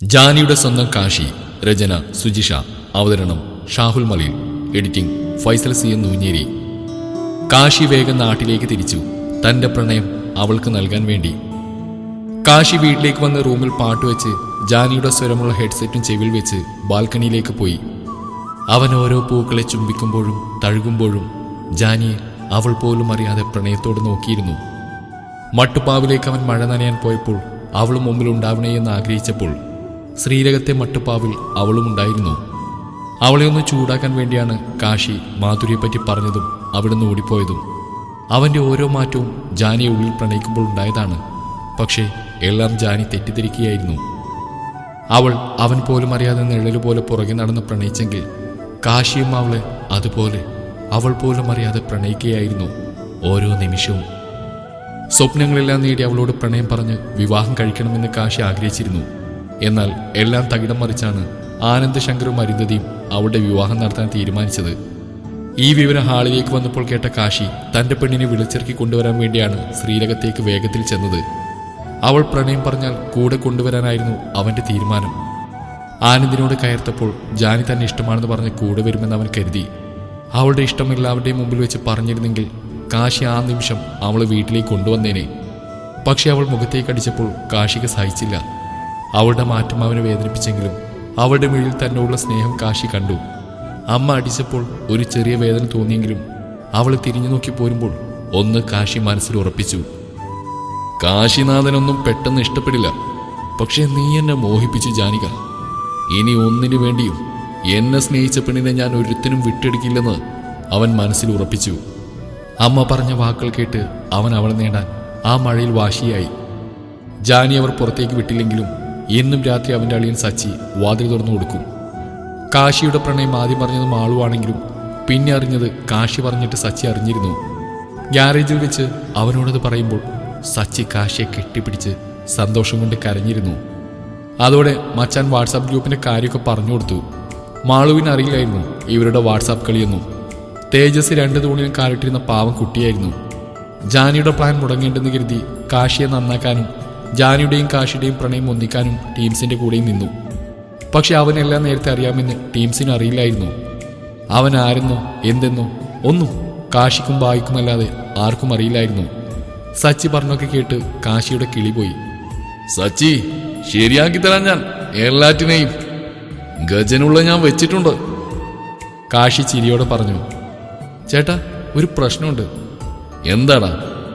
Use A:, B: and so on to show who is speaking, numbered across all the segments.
A: ജാനിയുടെ സ്വന്തം കാശി രചന സുജിഷ അവതരണം Shahul Maleel editing Faisal C N Noonjeri Kashi വേഗം നാട്ടിലേക്ക് തിരിച്ചു തന്റെ പ്രണയം അവൾക്ക് നൽകാൻ വേണ്ടി കാശി വീട്ടിലേക്ക് വന്ന് റൂമിൽ പാട്ടുവെച്ച് ജാനിയുടെ സ്വരമുള്ള ഹെഡ്സെറ്റും ചെവിൽ വെച്ച് ബാൽക്കണിയിലേക്ക് പോയി അവൻ ഓരോ പൂക്കളെ ചുംബിക്കുമ്പോഴും തഴുകുമ്പോഴും ജാനിയെ അവൾ പോലും അറിയാതെ പ്രണയത്തോട് നോക്കിയിരുന്നു മട്ടുപ്പാവിലേക്ക് അവൻ മഴ നനയാൻ പോയപ്പോൾ അവളും മുമ്പിൽ ഉണ്ടാവണേ എന്ന് ആഗ്രഹിച്ചപ്പോൾ ശ്രീരകത്തെ മട്ടുപ്പാവിൽ അവളും ഉണ്ടായിരുന്നു അവളെ ഒന്ന് ചൂടാക്കാൻ വേണ്ടിയാണ് കാശി മാധുരിയെപ്പറ്റി പറഞ്ഞതും അവിടുന്ന് ഓടിപ്പോയതും അവന്റെ ഓരോ മാറ്റവും ജാനിയെ ഉള്ളിൽ പ്രണയിക്കുമ്പോൾ ഉണ്ടായതാണ് പക്ഷേ എല്ലാം ജാനി തെറ്റിദ്ധരിക്കുകയായിരുന്നു അവൾ അവൻ പോലും അറിയാതെ നിഴല് പോലെ പുറകെ നടന്ന് പ്രണയിച്ചെങ്കിൽ കാശിയും അവളെ അതുപോലെ അവൾ പോലും അറിയാതെ പ്രണയിക്കുകയായിരുന്നു ഓരോ നിമിഷവും സ്വപ്നങ്ങളെല്ലാം നേടി അവളോട് പ്രണയം പറഞ്ഞ് വിവാഹം കഴിക്കണമെന്ന് കാശി ആഗ്രഹിച്ചിരുന്നു എന്നാൽ എല്ലാം തകിടം മറിച്ചാണ് ആനന്ദ് ശങ്കറും അരുന്ധതിയും അവളുടെ വിവാഹം നടത്താൻ തീരുമാനിച്ചത് ഈ വിവരം ഹാളിലേക്ക് വന്നപ്പോൾ കേട്ട കാശി തന്റെ പെണ്ണിനെ വിളിച്ചിറക്കി കൊണ്ടുവരാൻ വേണ്ടിയാണ് ശ്രീരകത്തേക്ക് വേഗത്തിൽ ചെന്നത് അവൾ പ്രണയം പറഞ്ഞാൽ കൂടെ കൊണ്ടുവരാനായിരുന്നു അവന്റെ തീരുമാനം ആനന്ദിനോട് കയർത്തപ്പോൾ ജാനി തന്നെ ഇഷ്ടമാണെന്ന് പറഞ്ഞ് കൂടെ വരുമെന്ന് അവൻ കരുതി അവളുടെ ഇഷ്ടം എല്ലാവരുടെയും മുമ്പിൽ വെച്ച് പറഞ്ഞിരുന്നെങ്കിൽ കാശി ആ നിമിഷം അവളെ വീട്ടിലേക്ക് കൊണ്ടുവന്നേനെ പക്ഷെ അവൾ മുഖത്തേക്ക് അടിച്ചപ്പോൾ കാശിക്ക് സഹിച്ചില്ല അവളുടെ മാറ്റം അവനെ വേദനിപ്പിച്ചെങ്കിലും അവളുടെ മുകളിൽ തന്നോടുള്ള സ്നേഹം കാശി കണ്ടു അമ്മ അടിച്ചപ്പോൾ ഒരു ചെറിയ വേദന തോന്നിയെങ്കിലും അവൾ തിരിഞ്ഞു നോക്കി പോരുമ്പോൾ ഒന്ന് കാശി മനസ്സിൽ ഉറപ്പിച്ചു കാശിനാഥനൊന്നും പെട്ടെന്ന് ഇഷ്ടപ്പെടില്ല പക്ഷെ നീ എന്നെ മോഹിപ്പിച്ചു ജാനിക ഇനി ഒന്നിനു വേണ്ടിയും എന്നെ സ്നേഹിച്ച പെണ്ണിനെ ഞാൻ ഒരുത്തിനും വിട്ടെടുക്കില്ലെന്ന് അവൻ മനസ്സിൽ ഉറപ്പിച്ചു അമ്മ പറഞ്ഞ വാക്കുകൾ കേട്ട് അവൻ അവളെ നേടാൻ ആ മഴയിൽ വാശിയായി ജാനി അവർ പുറത്തേക്ക് വിട്ടില്ലെങ്കിലും എന്നും രാത്രി അവന്റെ അളിയൻ സച്ചി വാതിൽ തുറന്നു കൊടുക്കും കാശിയുടെ പ്രണയം ആദ്യം പറഞ്ഞത് മാളുവാണെങ്കിലും പിന്നെ അറിഞ്ഞത് കാശി പറഞ്ഞിട്ട് സച്ചി അറിഞ്ഞിരുന്നു ഗ്യാരേജിൽ വെച്ച് അവനോടത് പറയുമ്പോൾ സച്ചി കാശിയെ കെട്ടിപ്പിടിച്ച് സന്തോഷം കൊണ്ട് കരഞ്ഞിരുന്നു അതോടെ മച്ചാൻ വാട്സാപ്പ് ഗ്രൂപ്പിന്റെ കാര്യമൊക്കെ പറഞ്ഞു കൊടുത്തു മാളുവിന് അറിയില്ലായിരുന്നു ഇവരുടെ വാട്സാപ്പ് കളിയൊന്നും തേജസ് രണ്ട് തൂണിലും കാലിട്ടിരുന്ന പാവം കുട്ടിയായിരുന്നു ജാനിയുടെ പ്ലാൻ മുടങ്ങേണ്ടെന്ന് കരുതി കാശിയെ നന്നാക്കാനും ജാനിയുടെയും കാശിയുടെയും പ്രണയം ഒന്നിക്കാനും ടീംസിന്റെ കൂടെയും നിന്നു പക്ഷെ അവനെല്ലാം നേരത്തെ അറിയാമെന്ന് ടീംസിന് അറിയില്ലായിരുന്നു അവൻ ആരെന്നോ എന്തെന്നോ ഒന്നും കാശിക്കും ബായിക്കുമല്ലാതെ ആർക്കും അറിയില്ലായിരുന്നു സച്ചി പറഞ്ഞൊക്കെ കേട്ട് കാശിയുടെ കിളി പോയി സച്ചി ശരിയാക്കി തരാൻ ഞാൻ എല്ലാറ്റിനെയും ഗജനുള്ള ഞാൻ വെച്ചിട്ടുണ്ട് കാശി ചിരിയോടെ പറഞ്ഞു ചേട്ടാ ഒരു പ്രശ്നമുണ്ട് എന്താടാ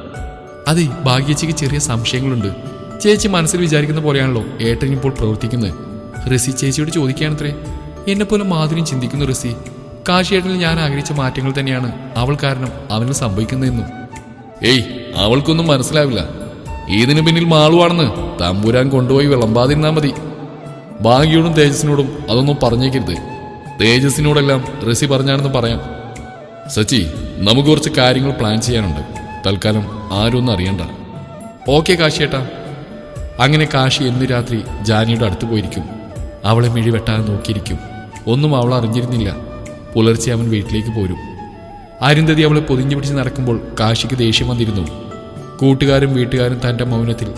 A: അതെ ഭാഗ്യച്ചിക്ക് ചെറിയ സംശയങ്ങളുണ്ട് ചേച്ചി മനസ്സിൽ വിചാരിക്കുന്ന പോലെയാണല്ലോ ഏട്ടൻ ഇപ്പോൾ പ്രവർത്തിക്കുന്നത് റസി ചേച്ചിയോട് ചോദിക്കുകയാണത്രേ എന്നെ പോലെ മാധുര്യം ചിന്തിക്കുന്നു റസി കാശിയേട്ടനിൽ ഞാൻ ആഗ്രഹിച്ച മാറ്റങ്ങൾ തന്നെയാണ് അവൾ കാരണം അവനിൽ സംഭവിക്കുന്നതെന്നും ഏയ് അവൾക്കൊന്നും മനസ്സിലാവില്ല ഇതിനു പിന്നിൽ മാളുവാണെന്ന് തമ്പുരാൻ കൊണ്ടുപോയി വിളമ്പാതിരുന്നാ മതി ഭാഗ്യയോടും തേജസിനോടും അതൊന്നും പറഞ്ഞേക്കരുത് തേജസിനോടെല്ലാം റസി പറഞ്ഞാണെന്ന് പറയാം സച്ചി നമുക്ക് കുറച്ച് കാര്യങ്ങൾ പ്ലാൻ ചെയ്യാനുണ്ട് തൽക്കാലം ആരും ഒന്നും അറിയണ്ട ഓക്കെ കാശിയേട്ടാ അങ്ങനെ കാശി എന്നു രാത്രി ജാനിയുടെ അടുത്ത് പോയിരിക്കും അവളെ മിഴി വെട്ടാതെ നോക്കിയിരിക്കും ഒന്നും അവൾ അറിഞ്ഞിരുന്നില്ല പുലർച്ചെ അവൻ വീട്ടിലേക്ക് പോരും അരുന്ധതി അവളെ പൊതിഞ്ഞു പിടിച്ച് നടക്കുമ്പോൾ കാശിക്ക് ദേഷ്യം വന്നിരുന്നു കൂട്ടുകാരും വീട്ടുകാരും തന്റെ മൗനത്തിൽ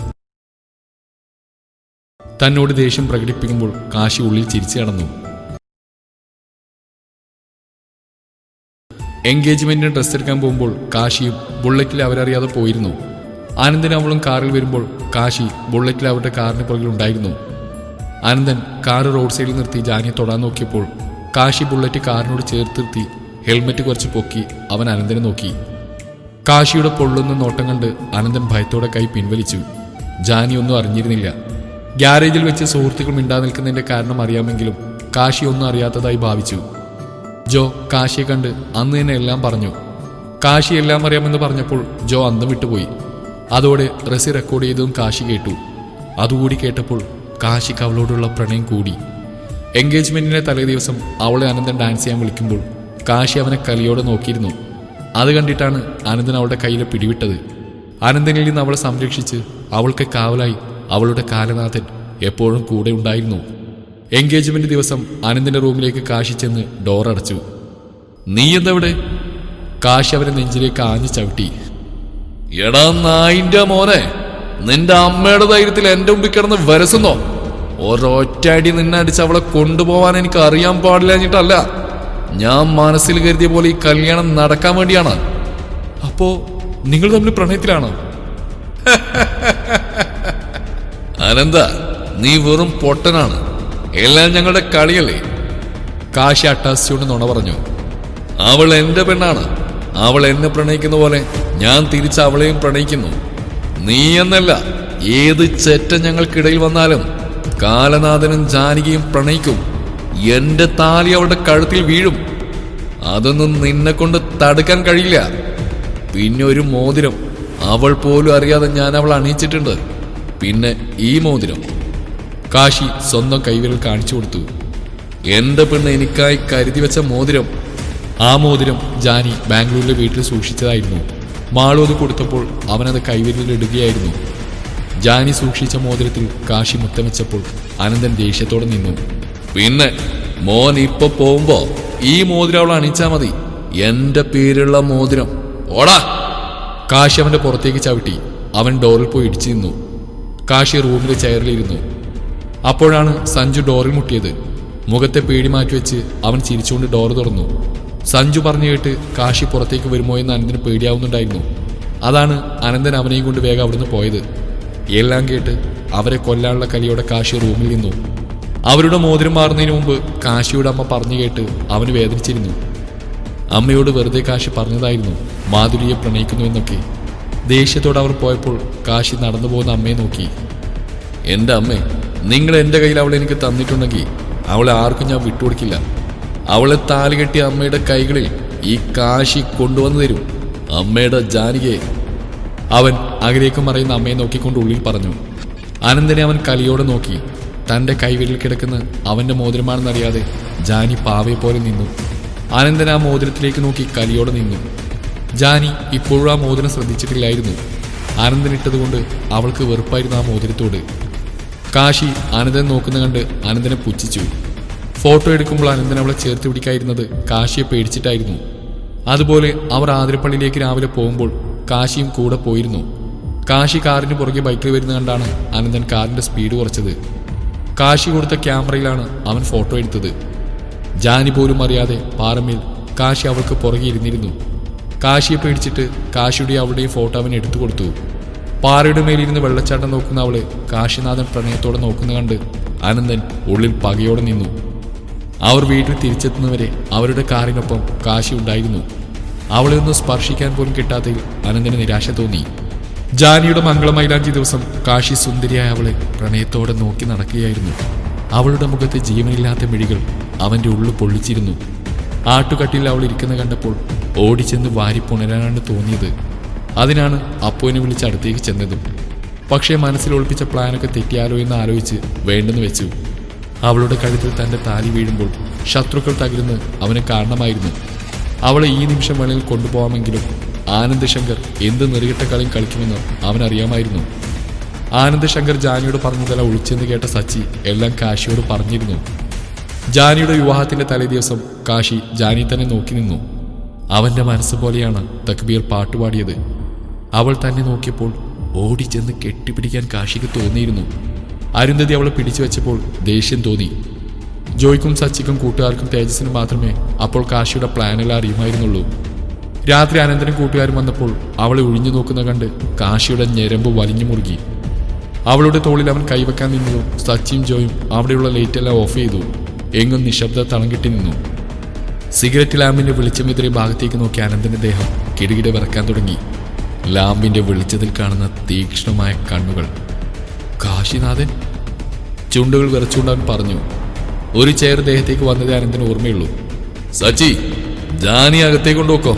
A: തന്നോട് ദേഷ്യം പ്രകടിപ്പിക്കുമ്പോൾ കാശി ഉള്ളിൽ ചിരിച്ചു കടന്നു എൻഗേജ്മെന്റിന് ഡ്രസ് എടുക്കാൻ പോകുമ്പോൾ കാശിയും ബുള്ളറ്റിൽ അവരറിയാതെ പോയിരുന്നു ആനന്ദൻ അവളും കാറിൽ വരുമ്പോൾ കാശി ബുള്ളറ്റിൽ അവരുടെ കാറിന് പുറകിൽ ഉണ്ടായിരുന്നു ആനന്ദൻ കാറ് റോഡ് സൈഡിൽ നിർത്തി ജാനിയെ തൊടാൻ നോക്കിയപ്പോൾ കാശി ബുള്ളറ്റ് കാറിനോട് ചേർത്ത് നിർത്തി ഹെൽമെറ്റ് കുറച്ച് പൊക്കി അവൻ അനന്തനെ നോക്കി കാശിയുടെ പൊള്ളുന്ന നോട്ടം കണ്ട് അനന്തൻ ഭയത്തോടെ കൈ പിൻവലിച്ചു ജാനി ഒന്നും അറിഞ്ഞിരുന്നില്ല ഗ്യാരേജിൽ വെച്ച് സുഹൃത്തുക്കൾ മിണ്ടാ നിൽക്കുന്നതിന്റെ കാരണം അറിയാമെങ്കിലും കാശി ഒന്നും അറിയാത്തതായി ഭാവിച്ചു ജോ കാശിയെ കണ്ട് അന്ന് തന്നെ എല്ലാം പറഞ്ഞു കാശി എല്ലാം അറിയാമെന്ന് പറഞ്ഞപ്പോൾ ജോ അന്തം വിട്ടുപോയി അതോടെ റസി റെക്കോർഡ് ചെയ്തതും കാശി കേട്ടു അതുകൂടി കേട്ടപ്പോൾ കാശിക്ക് അവളോടുള്ള പ്രണയം കൂടി എൻഗേജ്മെന്റിന്റെ തലേ ദിവസം അവളെ അനന്തൻ ഡാൻസ് ചെയ്യാൻ വിളിക്കുമ്പോൾ കാശി അവനെ കലിയോടെ നോക്കിയിരുന്നു അത് കണ്ടിട്ടാണ് അനന്തൻ അവളുടെ കയ്യിലെ പിടിവിട്ടത് അനന്തനിൽ നിന്ന് അവളെ സംരക്ഷിച്ച് അവൾക്ക് കാവലായി അവളുടെ കാലനാഥൻ എപ്പോഴും കൂടെ ഉണ്ടായിരുന്നു എൻഗേജ്മെന്റ് ദിവസം അനന്തിന്റെ റൂമിലേക്ക് കാശി ചെന്ന് ഡോർ അടച്ചു നീ എന്തവിടെ കാശി അവനെ നെഞ്ചിലേക്ക് ആഞ്ഞു ചവിട്ടി എടാ നായിന്റെ മോനെ നിന്റെ അമ്മയുടെ ധൈര്യത്തിൽ എന്റെ മുമ്പിൽ കിടന്ന് വരസുന്നോ ഒരൊറ്റയടി നിന്നെ അടിച്ച് അവളെ കൊണ്ടുപോവാൻ എനിക്ക് അറിയാൻ പാടില്ല ഞാൻ മനസ്സിൽ കരുതിയ പോലെ ഈ കല്യാണം നടക്കാൻ വേണ്ടിയാണ് അപ്പോ നിങ്ങൾ തമ്മിൽ പ്രണയത്തിലാണോ അനന്ത നീ വെറും പൊട്ടനാണ് എല്ലാം ഞങ്ങളുടെ കളിയല്ലേ കാശി അട്ടാസിച്ചുകൊണ്ട് നുണ പറഞ്ഞു അവൾ എന്റെ പെണ്ണാണ് അവൾ എന്നെ പ്രണയിക്കുന്ന പോലെ ഞാൻ തിരിച്ച് അവളെയും പ്രണയിക്കുന്നു നീ എന്നല്ല ഏത് ചെറ്റ ഞങ്ങൾക്കിടയിൽ വന്നാലും കാലനാഥനും ജാനകിയും പ്രണയിക്കും എന്റെ താലി അവളുടെ കഴുത്തിൽ വീഴും അതൊന്നും നിന്നെ കൊണ്ട് തടുക്കാൻ കഴിയില്ല പിന്നെ ഒരു മോതിരം അവൾ പോലും അറിയാതെ ഞാൻ അവൾ അണിയിച്ചിട്ടുണ്ട് പിന്നെ ഈ മോതിരം കാശി സ്വന്തം കൈവിരൽ കാണിച്ചു കൊടുത്തു എന്റെ പെണ്ണ് എനിക്കായി കരുതി വെച്ച മോതിരം ആ മോതിരം ജാനി ബാംഗ്ലൂരിലെ വീട്ടിൽ സൂക്ഷിച്ചതായിരുന്നു മാളു അത് കൊടുത്തപ്പോൾ അവനത് കൈവിരലിൽ ഇടുകയായിരുന്നു ജാനി സൂക്ഷിച്ച മോതിരത്തിൽ കാശി മുത്തമിച്ചപ്പോൾ അനന്തൻ ദേഷ്യത്തോടെ നിന്നു പിന്നെ മോൻ ഇപ്പൊ പോകുമ്പോ ഈ മോതിരം അവൾ അണിച്ചാ മതി എന്റെ പേരുള്ള മോതിരം ഓടാ കാശി അവന്റെ പുറത്തേക്ക് ചവിട്ടി അവൻ ഡോറിൽ പോയി ഇടിച്ചു നിന്നു കാശി റൂമിലെ ചെയറിലിരുന്നു അപ്പോഴാണ് സഞ്ജു ഡോറിൽ മുട്ടിയത് മുഖത്തെ പേടി മാറ്റിവെച്ച് അവൻ ചിരിച്ചുകൊണ്ട് ഡോർ തുറന്നു സഞ്ജു പറഞ്ഞു കേട്ട് കാശി പുറത്തേക്ക് വരുമോ എന്ന് അനന്തന് പേടിയാവുന്നുണ്ടായിരുന്നു അതാണ് അനന്തൻ അവനെയും കൊണ്ട് വേഗം അവിടുന്ന് പോയത് എല്ലാം കേട്ട് അവരെ കൊല്ലാനുള്ള കലിയോടെ കാശി റൂമിൽ നിന്നു അവരുടെ മോതിരം മാറുന്നതിന് മുമ്പ് കാശിയുടെ അമ്മ പറഞ്ഞു കേട്ട് അവന് വേദനിച്ചിരുന്നു അമ്മയോട് വെറുതെ കാശി പറഞ്ഞതായിരുന്നു മാധുരിയെ പ്രണയിക്കുന്നു എന്നൊക്കെ ദേഷ്യത്തോടെ അവർ പോയപ്പോൾ കാശി നടന്നു പോകുന്ന അമ്മയെ നോക്കി എൻ്റെ അമ്മേ നിങ്ങൾ എൻ്റെ കയ്യിൽ അവളെ എനിക്ക് തന്നിട്ടുണ്ടെങ്കിൽ അവളെ ആർക്കും ഞാൻ വിട്ടുകൊടുക്കില്ല അവളെ താലി കെട്ടിയ അമ്മയുടെ കൈകളിൽ ഈ കാശി കൊണ്ടുവന്നു തരും അമ്മയുടെ ജാനികയെ അവൻ അകലേക്ക് മറയുന്ന അമ്മയെ നോക്കിക്കൊണ്ട് ഉള്ളിൽ പറഞ്ഞു അനന്തനെ അവൻ കലിയോടെ നോക്കി തന്റെ കൈവിരൽ കിടക്കുന്ന അവന്റെ മോതിരമാണെന്നറിയാതെ ജാനി പാവയെ പോലെ നിന്നു അനന്തൻ ആ മോതിരത്തിലേക്ക് നോക്കി കലിയോടെ നിന്നു ജാനി ഇപ്പോഴും ആ മോതിരം ശ്രദ്ധിച്ചിട്ടില്ലായിരുന്നു ആനന്ദൻ ഇട്ടതുകൊണ്ട് അവൾക്ക് വെറുപ്പായിരുന്നു ആ മോതിരത്തോട് കാശി അനന്തൻ നോക്കുന്ന കണ്ട് അനന്തനെ പുച്ഛിച്ചു ഫോട്ടോ എടുക്കുമ്പോൾ അനന്തൻ അവളെ ചേർത്ത് പിടിക്കായിരുന്നത് കാശിയെ പേടിച്ചിട്ടായിരുന്നു അതുപോലെ അവർ ആതിരപ്പള്ളിയിലേക്ക് രാവിലെ പോകുമ്പോൾ കാശിയും കൂടെ പോയിരുന്നു കാശി കാറിന് പുറകെ ബൈക്കിൽ വരുന്ന കണ്ടാണ് അനന്തൻ കാറിന്റെ സ്പീഡ് കുറച്ചത് കാശി കൊടുത്ത ക്യാമറയിലാണ് അവൻ ഫോട്ടോ എടുത്തത് ജാനി പോലും അറിയാതെ പാറമേൽ കാശി അവൾക്ക് പുറകെ ഇരുന്നിരുന്നു കാശിയെ പേടിച്ചിട്ട് കാശിയുടെ അവളുടെയും ഫോട്ടോ അവൻ എടുത്തു കൊടുത്തു പാറയുടെ മേലിരുന്ന് വെള്ളച്ചാട്ടം നോക്കുന്ന അവളെ കാശിനാഥൻ പ്രണയത്തോടെ നോക്കുന്ന കണ്ട് അനന്തൻ ഉള്ളിൽ പകയോടെ നിന്നു അവർ വീട്ടിൽ തിരിച്ചെത്തുന്നവരെ അവരുടെ കാറിനൊപ്പം കാശി ഉണ്ടായിരുന്നു അവളെ ഒന്ന് സ്പർശിക്കാൻ പോലും കിട്ടാത്തതിൽ അനന്തന് നിരാശ തോന്നി ജാനിയുടെ മംഗളമൈലാഞ്ചി ദിവസം കാശി സുന്ദരിയായ അവളെ പ്രണയത്തോടെ നോക്കി നടക്കുകയായിരുന്നു അവളുടെ മുഖത്തെ ജീവനില്ലാത്ത മിഴികൾ അവന്റെ ഉള്ളു പൊള്ളിച്ചിരുന്നു ആട്ടുകട്ടിൽ അവൾ ഇരിക്കുന്ന കണ്ടപ്പോൾ ഓടിച്ചെന്ന് വാരി പുണരാനാണ് തോന്നിയത് അതിനാണ് അപ്പുവിനെ വിളിച്ച് അടുത്തേക്ക് ചെന്നതും പക്ഷേ മനസ്സിൽ ഒളിപ്പിച്ച പ്ലാനൊക്കെ തെറ്റിയാലോ എന്ന് ആലോചിച്ച് വേണ്ടെന്ന് വെച്ചു അവളുടെ കഴുത്തിൽ തന്റെ താലി വീഴുമ്പോൾ ശത്രുക്കൾ തകരുന്ന് അവന് കാരണമായിരുന്നു അവളെ ഈ നിമിഷം വേണമെങ്കിൽ കൊണ്ടുപോകാമെങ്കിലും ആനന്ദ് ശങ്കർ എന്ത് നെറികെട്ട കളിയും കളിക്കുമെന്ന് അവനറിയാമായിരുന്നു ആനന്ദ് ശങ്കർ ജാനിയോട് പറഞ്ഞതെല്ലാം ഒളിച്ചെന്ന് കേട്ട സച്ചി എല്ലാം കാശിയോട് പറഞ്ഞിരുന്നു ജാനിയുടെ വിവാഹത്തിന്റെ തലേദിവസം കാശി ജാനി തന്നെ നോക്കി നിന്നു അവന്റെ മനസ്സ് പോലെയാണ് തക്ബീർ പാട്ടുപാടിയത് അവൾ തന്നെ നോക്കിയപ്പോൾ ഓടിച്ചെന്ന് കെട്ടിപ്പിടിക്കാൻ കാശിക്ക് തോന്നിയിരുന്നു അരുന്ധതി അവളെ പിടിച്ചു വെച്ചപ്പോൾ ദേഷ്യം തോന്നി ജോയ്ക്കും സച്ചിക്കും കൂട്ടുകാർക്കും തേജസ്സിനും മാത്രമേ അപ്പോൾ കാശിയുടെ പ്ലാനെല്ലാം അറിയുമായിരുന്നുള്ളൂ രാത്രി അനന്തരം കൂട്ടുകാരും വന്നപ്പോൾ അവളെ ഒഴിഞ്ഞു നോക്കുന്ന കണ്ട് കാശിയുടെ ഞരമ്പ് വലിഞ്ഞു മുറുകി അവളുടെ തോളിൽ അവൻ കൈവെക്കാൻ നിന്നതും സച്ചിയും ജോയും അവിടെയുള്ള ലൈറ്റെല്ലാം ഓഫ് ചെയ്തു എങ്ങും നിശബ്ദ തളം കെട്ടി നിന്നു സിഗരറ്റ് ലാമ്പിന്റെ വെളിച്ചമെതിരെ ഭാഗത്തേക്ക് നോക്കി അനന്തന്റെ ദേഹം കിടുകിടെ വിറക്കാൻ തുടങ്ങി ലാമ്പിന്റെ വെളിച്ചത്തിൽ കാണുന്ന തീക്ഷ്ണമായ കണ്ണുകൾ കാശിനാഥൻ ചുണ്ടുകൾ വിറച്ചുകൊണ്ട് അവൻ പറഞ്ഞു ഒരു ചെയർ ദേഹത്തേക്ക് വന്നതേ അനന്തന് ഓർമ്മയുള്ളൂ സച്ചി ജാനി അകത്തേക്ക് കൊണ്ടുപോക്കോ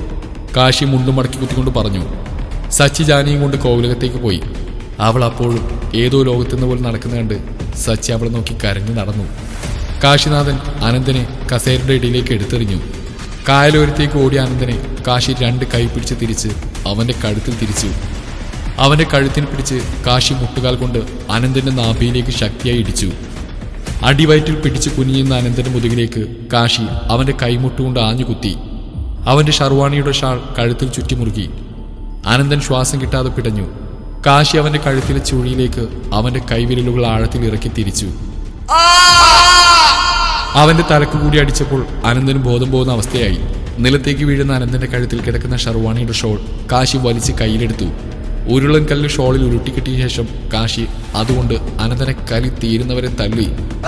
A: കാശി മുണ്ടും മടക്കി കുത്തിക്കൊണ്ട് പറഞ്ഞു സച്ചി ജാനിയും കൊണ്ട് കോവിലകത്തേക്ക് പോയി അവൾ അപ്പോഴും ഏതോ ലോകത്തുനിന്ന് പോലെ നടക്കുന്ന കണ്ട് സച്ചി അവളെ നോക്കി കരഞ്ഞു നടന്നു കാശിനാഥൻ അനന്തനെ കസേരയുടെ ഇടയിലേക്ക് എടുത്തെറിഞ്ഞു കായലോരത്തേക്ക് ഓടിയ അനന്തനെ കാശി രണ്ട് കൈ പിടിച്ച് തിരിച്ച് അവന്റെ കഴുത്തിൽ തിരിച്ചു അവന്റെ കഴുത്തിന് പിടിച്ച് കാശി മുട്ടുകാൽ കൊണ്ട് അനന്തന്റെ നാഭിയിലേക്ക് ശക്തിയായി ഇടിച്ചു അടിവയറ്റിൽ പിടിച്ച് കുനിയുന്ന അനന്തന്റെ മുതുകിലേക്ക് കാശി അവന്റെ കൈമുട്ടുകൊണ്ട് ആഞ്ഞുകുത്തി അവന്റെ ഷർവാണിയുടെ ഷാൾ കഴുത്തിൽ ചുറ്റി മുറുകി അനന്തൻ ശ്വാസം കിട്ടാതെ പിടഞ്ഞു കാശി അവന്റെ കഴുത്തിലെ ചുഴിയിലേക്ക് അവന്റെ കൈവിരലുകൾ ആഴത്തിൽ ഇറക്കി തിരിച്ചു അവന്റെ തലക്ക് കൂടി അടിച്ചപ്പോൾ അനന്തന് ബോധം പോകുന്ന അവസ്ഥയായി നിലത്തേക്ക് വീഴുന്ന അനന്തന്റെ കഴുത്തിൽ കിടക്കുന്ന ഷർവാണിയുടെ ഷോൾ കാശി വലിച്ച് കയ്യിലെടുത്തു ഉരുളൻ കല്ല് ഷോളിൽ ഉരുട്ടിക്കെട്ടിയ ശേഷം കാശി അതുകൊണ്ട് അനന്തനെ കലി തീരുന്നവരെ തല്ലി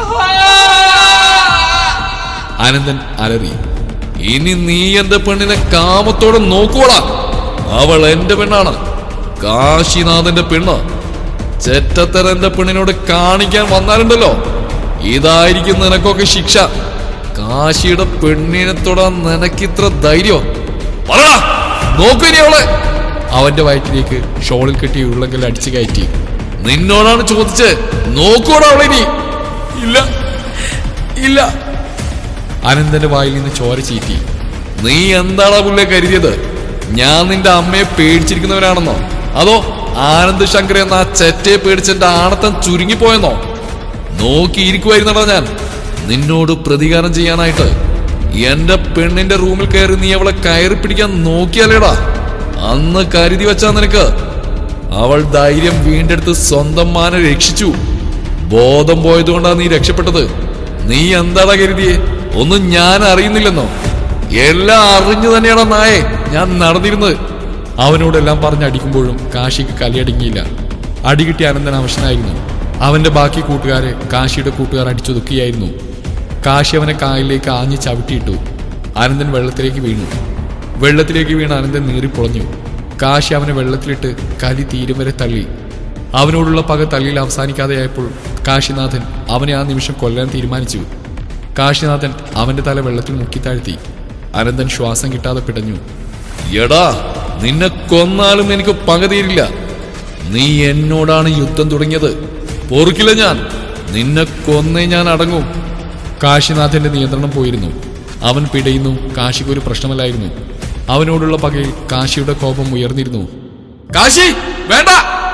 A: അനന്തൻ അലറി ഇനി നീ എന്റെ പെണ്ണിനെ കാമത്തോടെ നോക്കൂടാ അവൾ എന്റെ പെണ്ണാണ് കാശിനാഥന്റെ പെണ്ണ് ചെറ്റത്തര എന്റെ പെണ്ണിനോട് കാണിക്കാൻ വന്നാലുണ്ടല്ലോ ഇതായിരിക്കും നിനക്കൊക്കെ ശിക്ഷ കാശിയുടെ പെണ്ണിനെ തൊടാൻ നിനക്കിത്ര ധൈര്യം പറടാ നോക്കൂ ഇനി അവളെ അവന്റെ വയറ്റിലേക്ക് ഷോളിൽ കെട്ടിയ ഉരുളങ്കൽ അടിച്ചു കയറ്റി നിന്നോടാണ് ചോദിച്ചത് നോക്കൂടാ അവളിനി ഇല്ല ഇല്ല അനന്തന്റെ വായിൽ നിന്ന് ചോര ചീറ്റി നീ എന്താടാ പുള്ളെ കരുതിയത് ഞാൻ നിന്റെ അമ്മയെ പേടിച്ചിരിക്കുന്നവരാണെന്നോ അതോ ആനന്ദ് ശങ്കർ എന്ന ആ ചെറ്റയെ പേടിച്ച് എന്റെ ആണത്തം ചുരുങ്ങിപ്പോയെന്നോ നോക്കിയിരിക്കുമായിരുന്നടാ ഞാൻ നിന്നോട് പ്രതികാരം ചെയ്യാനായിട്ട് എന്റെ പെണ്ണിന്റെ റൂമിൽ കയറി നീ അവളെ കയറി പിടിക്കാൻ നോക്കിയാലേടാ അന്ന് കരുതി വെച്ചാ നിനക്ക് അവൾ ധൈര്യം വീണ്ടെടുത്ത് സ്വന്തം മാനെ രക്ഷിച്ചു ബോധം പോയതുകൊണ്ടാ നീ രക്ഷപ്പെട്ടത് നീ എന്താടാ കരുതിയേ ഒന്നും ഞാൻ അറിയുന്നില്ലെന്നോ എല്ലാം അറിഞ്ഞു തന്നെയാണ് നായെ ഞാൻ നടന്നിരുന്നത് അവനോടെല്ലാം പറഞ്ഞ് അടിക്കുമ്പോഴും കാശിക്ക് കലിയടങ്ങിയില്ല അടികിട്ടി അനന്തൻ അവശനായിരുന്നു അവന്റെ ബാക്കി കൂട്ടുകാരെ കാശിയുടെ കൂട്ടുകാർ അടിച്ചൊതുക്കിയായിരുന്നു കാശി അവനെ കായലിലേക്ക് ആഞ്ഞ് ചവിട്ടിയിട്ടു അനന്തൻ വെള്ളത്തിലേക്ക് വീണു വെള്ളത്തിലേക്ക് വീണ അനന്തൻ നീറിപ്പൊളഞ്ഞു കാശി അവനെ വെള്ളത്തിലിട്ട് കലി തീരും വരെ തള്ളി അവനോടുള്ള പക തള്ളിയിൽ അവസാനിക്കാതെയായപ്പോൾ കാശിനാഥൻ അവനെ ആ നിമിഷം കൊല്ലാൻ തീരുമാനിച്ചു കാശിനാഥൻ അവന്റെ തല വെള്ളത്തിൽ മുക്കിത്താഴ്ത്തി അനന്തൻ ശ്വാസം കിട്ടാതെ പിടഞ്ഞു എടാ നിന്നെ കൊന്നാലും എനിക്ക് പക തീരില്ല നീ എന്നോടാണ് യുദ്ധം തുടങ്ങിയത് പൊറുക്കില്ല ഞാൻ നിന്നെ കൊന്നേ ഞാൻ അടങ്ങും കാശിനാഥന്റെ നിയന്ത്രണം പോയിരുന്നു അവൻ പിടയുന്നു കാശിക്ക് ഒരു പ്രശ്നമല്ലായിരുന്നു അവനോടുള്ള പകയിൽ കാശിയുടെ കോപം ഉയർന്നിരുന്നു കാശി വേണ്ട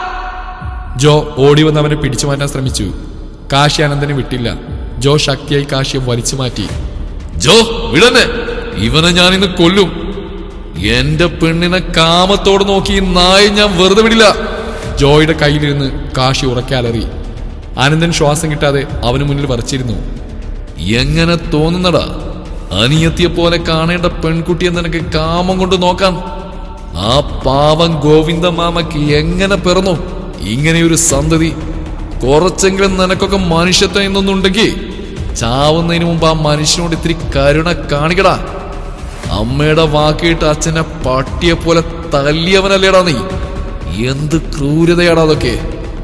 A: ജോ ഓടി വന്ന് അവനെ പിടിച്ചു മാറ്റാൻ ശ്രമിച്ചു കാശി അനന്തനെ വിട്ടില്ല ജോ ശക്തിയായി കാശിയെ വലിച്ചു മാറ്റി ജോ വിടന്നെ ഇവനെ ഞാൻ ഇന്ന് കൊല്ലും എന്റെ പെണ്ണിനെ കാമത്തോട് നോക്കി ഈ നായെ ഞാൻ വെറുതെ വിടില്ല ജോയുടെ കയ്യിലിരുന്ന് കാശി ഉറക്കെ അലറി അനന്തൻ ശ്വാസം കിട്ടാതെ അവന് മുന്നിൽ വരച്ചിരുന്നു എങ്ങനെ തോന്നുന്നടാ അനിയത്തിയെ പോലെ കാണേണ്ട പെൺകുട്ടിയെ നിനക്ക് കാമം കൊണ്ട് നോക്കാം ആ പാവം ഗോവിന്ദ മാമയ്ക്ക് എങ്ങനെ പിറന്നു ഇങ്ങനെയൊരു സന്തതി കുറച്ചെങ്കിലും നിനക്കൊക്കെ മനുഷ്യത്വം എന്നൊന്നുണ്ടെങ്കിൽ ചാവുന്നതിന് മുമ്പ് ആ മനുഷ്യനോട് ഇത്തിരി കരുണ കാണിക്കടാ അമ്മയുടെ വാക്കിയിട്ട് അച്ഛനെ പട്ടിയെ പോലെ തല്ലിയവനല്ലേടാ നീ എന്ത് ക്രൂരതയാടാ അതൊക്കെ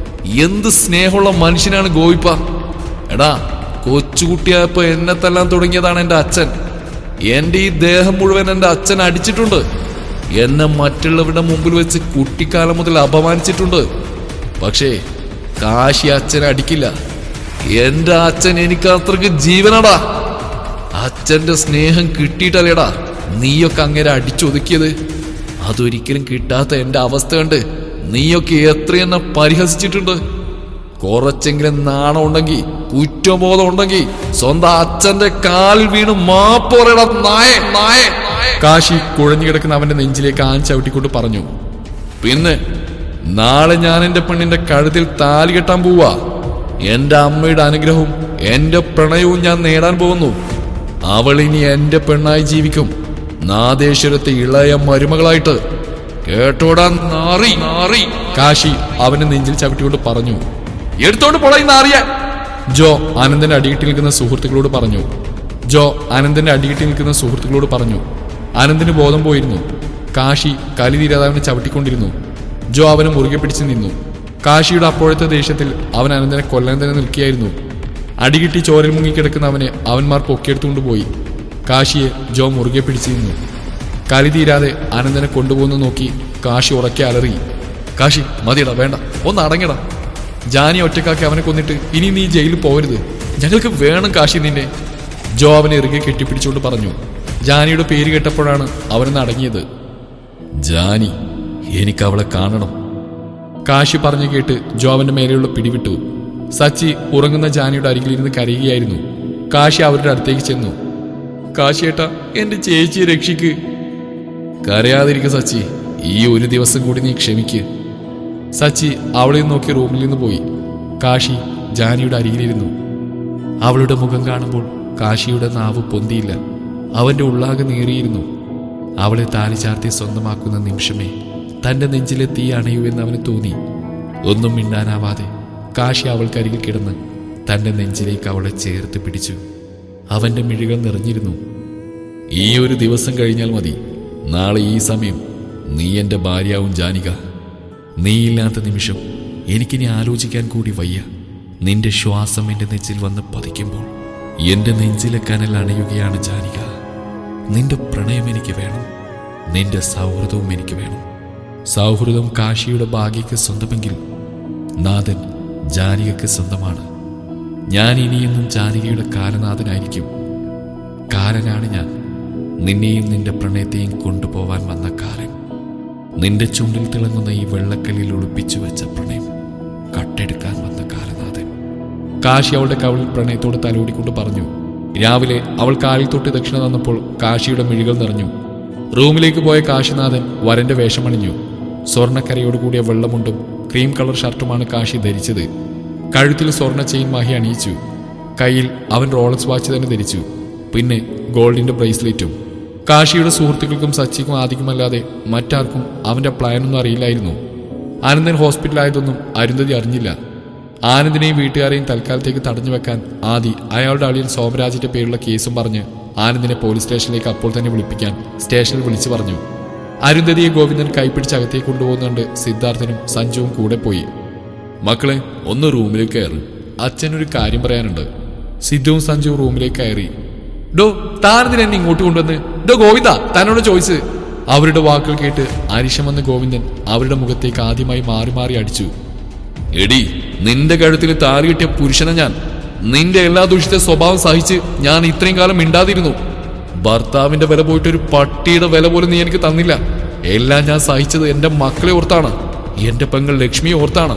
A: എന്ത് സ്നേഹമുള്ള മനുഷ്യനാണ് ഗോവിപ്പ എടാ കൊച്ചുകുട്ടിയായപ്പോ എന്നെ തല്ലാൻ തുടങ്ങിയതാണ് എൻ്റെ അച്ഛൻ എൻ്റെ ഈ ദേഹം മുഴുവൻ എൻ്റെ അച്ഛൻ അടിച്ചിട്ടുണ്ട് എന്നെ മറ്റുള്ളവരുടെ മുമ്പിൽ വെച്ച് കുട്ടിക്കാലം മുതൽ അപമാനിച്ചിട്ടുണ്ട് പക്ഷേ കാശി അച്ഛനെ അടിക്കില്ല എൻ്റെ അച്ഛൻ എനിക്ക് അത്രക്ക് ജീവനടാ അച്ഛന്റെ സ്നേഹം കിട്ടിയിട്ടല്ലേടാ നീയൊക്കെ അങ്ങനെ അടിച്ചൊതുക്കിയത് അതൊരിക്കലും കിട്ടാത്ത എന്റെ അവസ്ഥ കണ്ട് നീയൊക്കെ എത്രയെന്നെ പരിഹസിച്ചിട്ടുണ്ട് കുറച്ചെങ്കിലും നാണം ഉണ്ടെങ്കിൽ കുറ്റബോധം ഉണ്ടെങ്കിൽ സ്വന്തം അച്ഛന്റെ കാലിൽ വീണ് മാപ്പോറയുടെ നായ നായ കാശി കുഴഞ്ഞു കിടക്കുന്ന അവന്റെ നെഞ്ചിലേക്ക് ആൻ ചവിട്ടിക്കൊണ്ട് പറഞ്ഞു പിന്നെ നാളെ ഞാൻ എന്റെ പെണ്ണിന്റെ കഴുത്തിൽ താലി കെട്ടാൻ പോവാ എന്റെ അമ്മയുടെ അനുഗ്രഹവും എന്റെ പ്രണയവും ഞാൻ നേടാൻ പോകുന്നു അവൾ ഇനി എന്റെ പെണ്ണായി ജീവിക്കും നാദേശ്വരത്തെ ഇളയ മരുമകളായിട്ട് കേട്ടോടാ നാറി നാറി കാശി അവന്റെ നെഞ്ചിൽ ചവിട്ടിക്കൊണ്ട് പറഞ്ഞു എടുത്തോണ്ട് പോടാ ഈ നാറിയ ജോ ആനന്ദന്റെ അടിയിട്ട് നിൽക്കുന്ന സുഹൃത്തുക്കളോട് പറഞ്ഞു ജോ ആനന്ദന്റെ അടിയിട്ട് നിൽക്കുന്ന സുഹൃത്തുക്കളോട് പറഞ്ഞു ആനന്ദിന് ബോധം പോയിരുന്നു കാശി കലി തീരാതെ അവനെ ചവിട്ടിക്കൊണ്ടിരുന്നു ജോ അവനെ മുറുകെ പിടിച്ചു നിന്നു കാശിയുടെ അപ്പോഴത്തെ ദേഷ്യത്തിൽ അവൻ അനന്തനെ കൊല്ലാൻ തന്നെ നിൽക്കുകയായിരുന്നു അടികിട്ടി ചോരൽ മുങ്ങിക്കിടക്കുന്ന അവനെ അവന്മാർ പൊക്കിയെടുത്തുകൊണ്ട് പോയി കാശിയെ ജോ മുറുകെ പിടിച്ചു നിന്നു കലി തീരാതെ അനന്തനെ കൊണ്ടുപോകുന്നു നോക്കി കാശി ഉറക്കെ അലറി കാശി മതിയടാ വേണ്ട ഒന്ന് അടങ്ങടാ ജാനി ഒറ്റക്കാക്കി അവനെ കൊന്നിട്ട് ഇനി നീ ജയിലിൽ പോകരുത് ഞങ്ങൾക്ക് വേണം കാശി നിന്നെ ജോ അവനെ ഇറുകെ കെട്ടിപ്പിടിച്ചുകൊണ്ട് പറഞ്ഞു ജാനിയുടെ പേര് കേട്ടപ്പോഴാണ് അവനെന്ന് അടങ്ങിയത് ജാനി എനിക്ക് അവളെ കാണണം കാശി പറഞ്ഞു കേട്ട് ജോ അവന്റെ മേലെയുള്ള പിടിവിട്ടു സച്ചി ഉറങ്ങുന്ന ജാനിയുടെ അരികിലിരുന്ന് കരയുകയായിരുന്നു കാശി അവരുടെ അടുത്തേക്ക് ചെന്നു കാശിയേട്ട എന്റെ ചേച്ചിയെ രക്ഷിക്ക് കരയാതിരിക്ക സച്ചി ഈ ഒരു ദിവസം കൂടി നീ ക്ഷമിക്ക് സച്ചി അവളെ നോക്കി റൂമിൽ നിന്ന് പോയി കാശി ജാനിയുടെ അരികിലിരുന്നു അവളുടെ മുഖം കാണുമ്പോൾ കാശിയുടെ നാവ് പൊന്തിയില്ല അവന്റെ ഉള്ളാകെ നേറിയിരുന്നു അവളെ താലി ചാർത്തി സ്വന്തമാക്കുന്ന നിമിഷമേ തന്റെ നെഞ്ചിലെ തീ അണയുവെന്ന് അവന് തോന്നി ഒന്നും മിണ്ടാനാവാതെ കാശി അവൾക്കരികിൽ കിടന്ന് തന്റെ നെഞ്ചിലേക്ക് അവളെ ചേർത്ത് പിടിച്ചു അവന്റെ മിഴികൾ നിറഞ്ഞിരുന്നു ഈ ഒരു ദിവസം കഴിഞ്ഞാൽ മതി നാളെ ഈ സമയം നീ എൻ്റെ ഭാര്യാവും ജാനിക നീയില്ലാത്ത നിമിഷം എനിക്കിനി ആലോചിക്കാൻ കൂടി വയ്യ നിന്റെ ശ്വാസം എൻ്റെ നെഞ്ചിൽ വന്ന് പതിക്കുമ്പോൾ എൻ്റെ നെഞ്ചിലെ കനൽ അണയുകയാണ് ജാനിക നിന്റെ പ്രണയം എനിക്ക് വേണം നിന്റെ സൗഹൃദവും എനിക്ക് വേണം സൗഹൃദം കാശിയുടെ ഭാഗ്യക്ക് സ്വന്തമെങ്കിൽ നാഥൻ ജാനികയ്ക്ക് സ്വന്തമാണ് ഞാൻ ഇനിയെന്നും ജാനികയുടെ കാലനാഥനായിരിക്കും കാലനാണ് ഞാൻ നിന്നെയും നിന്റെ പ്രണയത്തെയും കൊണ്ടുപോവാൻ വന്ന കാലൻ നിന്റെ ചുണ്ടിൽ തിളങ്ങുന്ന ഈ വെള്ളക്കല്ലിൽ ഒളിപ്പിച്ചു വെച്ച പ്രണയം കട്ടെടുക്കാൻ വന്ന കാലനാഥൻ കാശി അവളുടെ കവളിൽ പ്രണയത്തോട് തലോടിക്കൊണ്ട് പറഞ്ഞു രാവിലെ അവൾ കാലിൽ തൊട്ട് ദക്ഷിണ തന്നപ്പോൾ കാശിയുടെ മിഴികൾ നിറഞ്ഞു റൂമിലേക്ക് പോയ കാശിനാഥൻ വരന്റെ വേഷമണിഞ്ഞു സ്വർണ്ണക്കരയോട് കൂടിയ വെള്ളമുണ്ടും ക്രീം കളർ ഷർട്ടുമാണ് കാശി ധരിച്ചത് കഴുത്തിൽ സ്വർണ്ണ ചെയിൻ മാഹി അണിയിച്ചു കയ്യിൽ അവൻ റോളക്സ് വാച്ച് തന്നെ ധരിച്ചു പിന്നെ ഗോൾഡിന്റെ ബ്രേസ്ലെറ്റും കാശിയുടെ സുഹൃത്തുക്കൾക്കും സച്ചിക്കും ആദിക്കുമല്ലാതെ മറ്റാർക്കും അവന്റെ പ്ലാനൊന്നും അറിയില്ലായിരുന്നു ആനന്ദൻ ഹോസ്പിറ്റലായതൊന്നും അരുന്ധതി അറിഞ്ഞില്ല ആനന്ദിനെയും വീട്ടുകാരെയും തൽക്കാലത്തേക്ക് തടഞ്ഞു വെക്കാൻ ആദി അയാളുടെ അളിയൻ സോമരാജിന്റെ പേരുള്ള കേസും പറഞ്ഞ് ആനന്ദിനെ പോലീസ് സ്റ്റേഷനിലേക്ക് അപ്പോൾ തന്നെ വിളിപ്പിക്കാൻ സ്റ്റേഷനിൽ വിളിച്ചു പറഞ്ഞു അരുന്ധതിയെ ഗോവിന്ദൻ കൈപ്പിടിച്ച് അകത്തേക്ക് കൊണ്ടുപോകുന്നുണ്ട് സിദ്ധാർത്ഥനും സഞ്ജുവും കൂടെ പോയി മക്കളെ ഒന്ന് റൂമിലേക്ക് കയറി അച്ഛനൊരു കാര്യം പറയാനുണ്ട് സിദ്ധുവും സഞ്ജുവും റൂമിലേക്ക് കയറി ഡോ താനെന്തിനെ എന്നെ ഇങ്ങോട്ട് കൊണ്ടുവന്ന് ഡോ ഗോവിന്ദ തന്നോട് ചോദിച്ച് അവരുടെ വാക്കുകൾ കേട്ട് അരിശം വന്ന ഗോവിന്ദൻ അവരുടെ മുഖത്തേക്ക് ആദ്യമായി മാറി മാറി അടിച്ചു എടി നിന്റെ കഴുത്തിൽ താലി കിട്ടിയ പുരുഷനെ ഞാൻ നിന്റെ എല്ലാ ദുഷിച്ച സ്വഭാവം സഹിച്ച് ഞാൻ ഇത്രയും കാലം മിണ്ടാതിരുന്നു ഭർത്താവിന്റെ വില പോയിട്ട് ഒരു പട്ടിയുടെ വില പോലും നീ എനിക്ക് തന്നില്ല എല്ലാം ഞാൻ സഹിച്ചത് എന്റെ മക്കളെ ഓർത്താണ് എന്റെ പെങ്ങൾ ലക്ഷ്മിയെ ഓർത്താണ്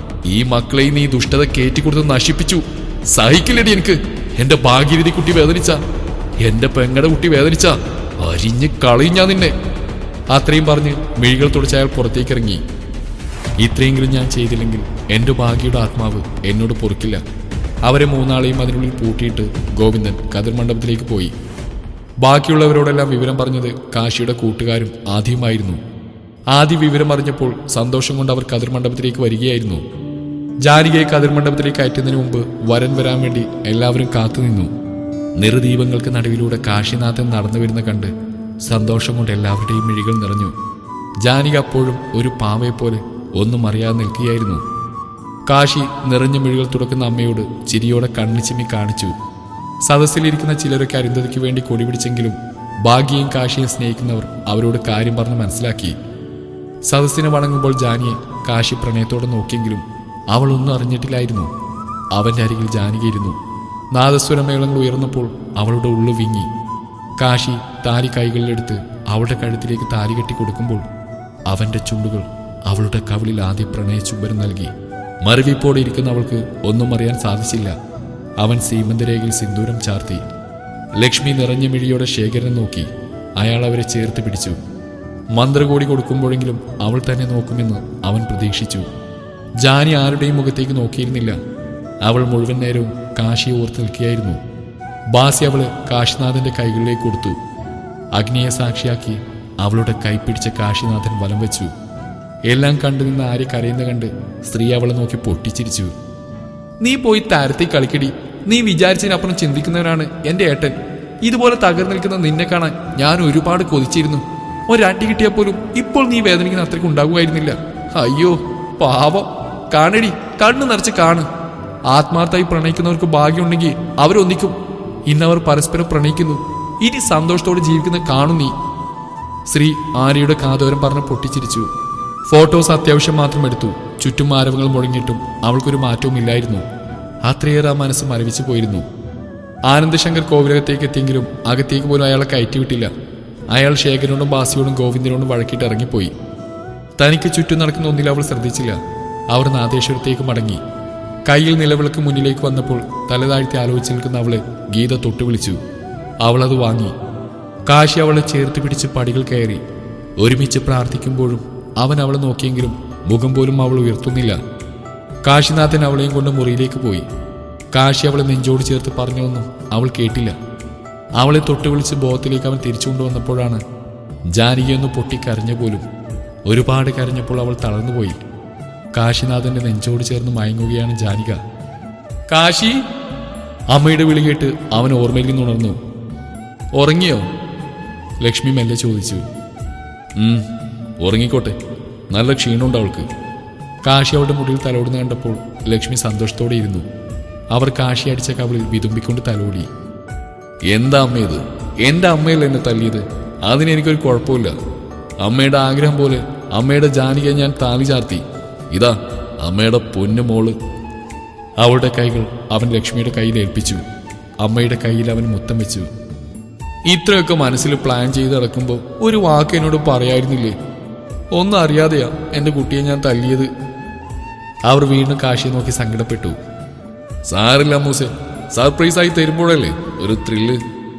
A: ഈ മക്കളെയും നീ ദുഷ്ടത കയറ്റിക്കൊടുത്ത് നശിപ്പിച്ചു സഹിക്കില്ലടി എനിക്ക് എന്റെ ഭാഗ്യരീതി കുട്ടി വേദനിച്ച എന്റെ പെങ്ങടെ കുട്ടി വേദനിച്ച അരിഞ്ഞ് കളയും ഞാൻ നിന്നെ അത്രയും പറഞ്ഞ് മിഴികൾ തുടച്ച് അയാൾ പുറത്തേക്ക് ഇറങ്ങി ഇത്രയെങ്കിലും ഞാൻ ചെയ്തില്ലെങ്കിൽ എൻ്റെ ഭാഗ്യയുടെ ആത്മാവ് എന്നോട് പൊറുക്കില്ല അവരെ മൂന്നാളെയും അതിനുള്ളിൽ പൂട്ടിയിട്ട് ഗോവിന്ദൻ കതിർ മണ്ഡപത്തിലേക്ക് പോയി ബാക്കിയുള്ളവരോടെല്ലാം വിവരം പറഞ്ഞത് കാശിയുടെ കൂട്ടുകാരും ആദ്യമായിരുന്നു ആദ്യ വിവരം അറിഞ്ഞപ്പോൾ സന്തോഷം കൊണ്ട് അവർ കതിർ മണ്ഡപത്തിലേക്ക് വരികയായിരുന്നു ജാനികയെ കതിർ മണ്ഡപത്തിലേക്ക് കയറ്റുന്നതിന് മുമ്പ് വരൻ വരാൻ വേണ്ടി എല്ലാവരും കാത്തുനിന്നു നിറദീപങ്ങൾക്ക് നടുവിലൂടെ കാശിനാഥൻ നടന്നു വരുന്ന കണ്ട് സന്തോഷം കൊണ്ട് എല്ലാവരുടെയും മിഴികൾ നിറഞ്ഞു ജാനിക അപ്പോഴും ഒരു പാവയെപ്പോലെ ഒന്നും അറിയാതെ നിൽക്കുകയായിരുന്നു കാശി നിറഞ്ഞ മിഴികൾ തുറക്കുന്ന അമ്മയോട് ചിരിയോടെ കണ്ണു ചിമ്മി കാണിച്ചു സദസ്സിലിരിക്കുന്ന ചിലരൊക്കെ അരുന്ധതിക്ക് വേണ്ടി കൊടി പിടിച്ചെങ്കിലും ഭാഗ്യയും കാശിയും സ്നേഹിക്കുന്നവർ അവരോട് കാര്യം പറഞ്ഞ് മനസ്സിലാക്കി സദസ്സിനെ വണങ്ങുമ്പോൾ ജാനിയെ കാശി പ്രണയത്തോടെ നോക്കിയെങ്കിലും അവൾ ഒന്നും അറിഞ്ഞിട്ടില്ലായിരുന്നു അവന്റെ അരികിൽ ജാനികയിരുന്നു നാദസ്വരമേളങ്ങൾ ഉയർന്നപ്പോൾ അവളുടെ ഉള്ളു വിങ്ങി കാശി താലി കൈകളിലെടുത്ത് അവളുടെ കഴുത്തിലേക്ക് താലി കെട്ടി കൊടുക്കുമ്പോൾ അവന്റെ ചുണ്ടുകൾ അവളുടെ കവിളിൽ ആദ്യ പ്രണയ ചുംബനം നൽകി മറിവിപ്പോടെ ഇരിക്കുന്ന അവൾക്ക് ഒന്നും അറിയാൻ സാധിച്ചില്ല അവൻ സീമന്തരേഖയിൽ സിന്ദൂരം ചാർത്തി ലക്ഷ്മി നിറഞ്ഞ മിഴിയോടെ ശേഖരനെ നോക്കി അയാൾ അവരെ ചേർത്ത് പിടിച്ചു മന്ത്രകോടി കൊടുക്കുമ്പോഴെങ്കിലും അവൾ തന്നെ നോക്കുമെന്ന് അവൻ പ്രതീക്ഷിച്ചു ജാനി ആരുടെയും മുഖത്തേക്ക് നോക്കിയിരുന്നില്ല അവൾ മുഴുവൻ നേരവും കാശിയെ ഓർത്ത് നിൽക്കുകയായിരുന്നു ബാസി അവള് കാശിനാഥന്റെ കൈകളിലേക്ക് കൊടുത്തു അഗ്നിയെ സാക്ഷിയാക്കി അവളുടെ കൈപ്പിടിച്ച കാശിനാഥൻ വലം വെച്ചു എല്ലാം കണ്ടു നിന്ന് ആര്യ കരയുന്ന കണ്ട് സ്ത്രീ അവളെ നോക്കി പൊട്ടിച്ചിരിച്ചു നീ പോയി താരത്തെ കളിക്കടി നീ വിചാരിച്ചതിനപ്പുറം ചിന്തിക്കുന്നവനാണ് എന്റെ ഏട്ടൻ ഇതുപോലെ തകർന്നു നിൽക്കുന്ന നിന്നെ കാണാൻ ഞാൻ ഒരുപാട് കൊതിച്ചിരുന്നു ഒരടി കിട്ടിയാൽ പോലും ഇപ്പോൾ നീ വേദനിക്കുന്ന അത്രയ്ക്ക് ഉണ്ടാകുമായിരുന്നില്ല അയ്യോ പാവം കാണടി കണ്ണു നിറച്ച് കാണ് ആത്മാർത്ഥമായി പ്രണയിക്കുന്നവർക്ക് ഭാഗ്യമുണ്ടെങ്കിൽ അവരൊന്നിക്കും ഇന്നവർ പരസ്പരം പ്രണയിക്കുന്നു ഇനി സന്തോഷത്തോടെ ജീവിക്കുന്ന കാണും നീ ശ്രീ ആര്യയുടെ കാതോരം പറഞ്ഞ് പൊട്ടിച്ചിരിച്ചു ഫോട്ടോസ് അത്യാവശ്യം മാത്രം എടുത്തു ചുറ്റും ആരവങ്ങൾ മുഴങ്ങിയിട്ടും അവൾക്കൊരു മാറ്റവും ഇല്ലായിരുന്നു അത്രയേറെ ആ മനസ്സ് മരവിച്ചു പോയിരുന്നു ആനന്ദശങ്കർ കോവിലകത്തേക്ക് എത്തിയെങ്കിലും അകത്തേക്ക് പോലും അയാളെ കയറ്റിവിട്ടില്ല അയാൾ ശേഖരനോടും ബാസിയോടും ഗോവിന്ദനോടും വഴക്കിട്ട് ഇറങ്ങിപ്പോയി തനിക്ക് ചുറ്റും നടക്കുന്ന ഒന്നിൽ അവൾ ശ്രദ്ധിച്ചില്ല അവർ നാദേശ്വരത്തേക്ക് മടങ്ങി കയ്യിൽ നിലവിളക്ക് മുന്നിലേക്ക് വന്നപ്പോൾ തലതാഴ്ത്തി ആലോചിച്ച് നിൽക്കുന്ന അവളെ ഗീത തൊട്ടു വിളിച്ചു അവളത് വാങ്ങി കാശി അവളെ ചേർത്ത് പിടിച്ച് പടികൾ കയറി ഒരുമിച്ച് പ്രാർത്ഥിക്കുമ്പോഴും അവൻ അവളെ നോക്കിയെങ്കിലും മുഖം പോലും അവൾ ഉയർത്തുന്നില്ല കാശിനാഥൻ അവളെയും കൊണ്ട് മുറിയിലേക്ക് പോയി കാശി അവളെ നെഞ്ചോട് ചേർത്ത് പറഞ്ഞൊന്നും അവൾ കേട്ടില്ല അവളെ തൊട്ട് വിളിച്ച് ബോധത്തിലേക്ക് അവൻ തിരിച്ചു കൊണ്ടുവന്നപ്പോഴാണ് ജാനകിയൊന്ന് പൊട്ടിക്കരഞ്ഞ പോലും ഒരുപാട് കരഞ്ഞപ്പോൾ അവൾ തളർന്നുപോയി കാശിനാഥന്റെ നെഞ്ചോട് ചേർന്ന് മയങ്ങുകയാണ് ജാനിക കാശി അമ്മയുടെ വിളി കേട്ട് അവൻ ഓർമ്മയിൽ നിന്ന് ഉണർന്നു ഉറങ്ങിയോ ലക്ഷ്മി മെല്ലെ ചോദിച്ചു ഉം, ഉറങ്ങിക്കോട്ടെ നല്ല ക്ഷീണമുണ്ട് അവൾക്ക് കാശി അവളുടെ മുടിയിൽ തലോടുന്ന കണ്ടപ്പോൾ ലക്ഷ്മി സന്തോഷത്തോടെ ഇരുന്നു അവർ കാശി അടിച്ച കവിളിൽ വിതുമ്പിക്കൊണ്ട് തലോടി എന്താ അമ്മ ഇത് എന്റെ അമ്മയല്ല എന്നെ തല്ലിയത് അതിനെനിക്കൊരു കുഴപ്പമില്ല അമ്മയുടെ ആഗ്രഹം പോലെ അമ്മയുടെ ജാനിക ഞാൻ താലി ചാർത്തി ഇതാ അമ്മയുടെ പൊന്നു മോള് അവളുടെ കൈകൾ അവൻ ലക്ഷ്മിയുടെ കയ്യിൽ ഏൽപ്പിച്ചു അമ്മയുടെ കയ്യിൽ അവൻ മുത്തം വെച്ചു ഇത്രയൊക്കെ മനസ്സിൽ പ്ലാൻ ചെയ്ത് നടക്കുമ്പോൾ ഒരു വാക്ക് എന്നോട് പറയായിരുന്നില്ലേ ഒന്നും അറിയാതെയാ എന്റെ കുട്ടിയെ ഞാൻ തല്ലിയത് അവർ വീണ്ടും കാശിയെ നോക്കി സങ്കടപ്പെട്ടു സാറില്ല മൂസെ സർപ്രൈസ് ആയി തരുമ്പോഴല്ലേ ഒരു ത്രില്ല്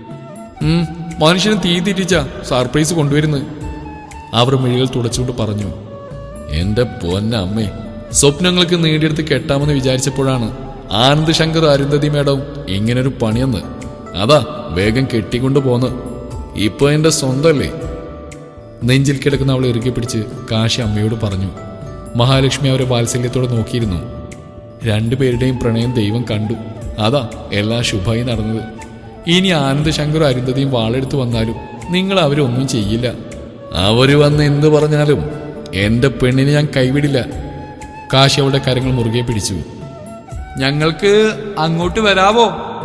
A: ഉം, മനുഷ്യന് തീ തിരിച്ച സർപ്രൈസ് കൊണ്ടുവരുന്നത് അവർ മിഴികൾ തുടച്ചുകൊണ്ട് പറഞ്ഞു എന്റെ പൊന്ന അമ്മേ സ്വപ്നങ്ങൾക്ക് നേടിയെടുത്ത് കെട്ടാമെന്ന് വിചാരിച്ചപ്പോഴാണ് ആനന്ദ് ശങ്കർ അരുന്ധതി മേഡവും ഇങ്ങനൊരു പണിയെന്ന് അതാ വേഗം കെട്ടിക്കൊണ്ടു പോന്ന് ഇപ്പൊ എന്റെ സ്വന്തമല്ലേ നെഞ്ചിൽ കിടക്കുന്ന അവളെ ഇറുകെ പിടിച്ച് കാശി അമ്മയോട് പറഞ്ഞു മഹാലക്ഷ്മി അവരെ വാത്സല്യത്തോടെ നോക്കിയിരുന്നു രണ്ടുപേരുടെയും പ്രണയം ദൈവം കണ്ടു അതാ എല്ലാം ശുഭമായി നടന്നത് ഇനി ആനന്ദ് ശങ്കറും അരുന്ധതിയും വാളെടുത്ത് വന്നാലും നിങ്ങൾ അവരൊന്നും ചെയ്യില്ല അവര് വന്ന് എന്ത് പറഞ്ഞാലും എന്റെ പെണ്ണിനെ ഞാൻ കൈവിടില്ല കാശി അവളുടെ കരങ്ങൾ മുറുകെ പിടിച്ചു ഞങ്ങൾക്ക് അങ്ങോട്ട് വരാവോ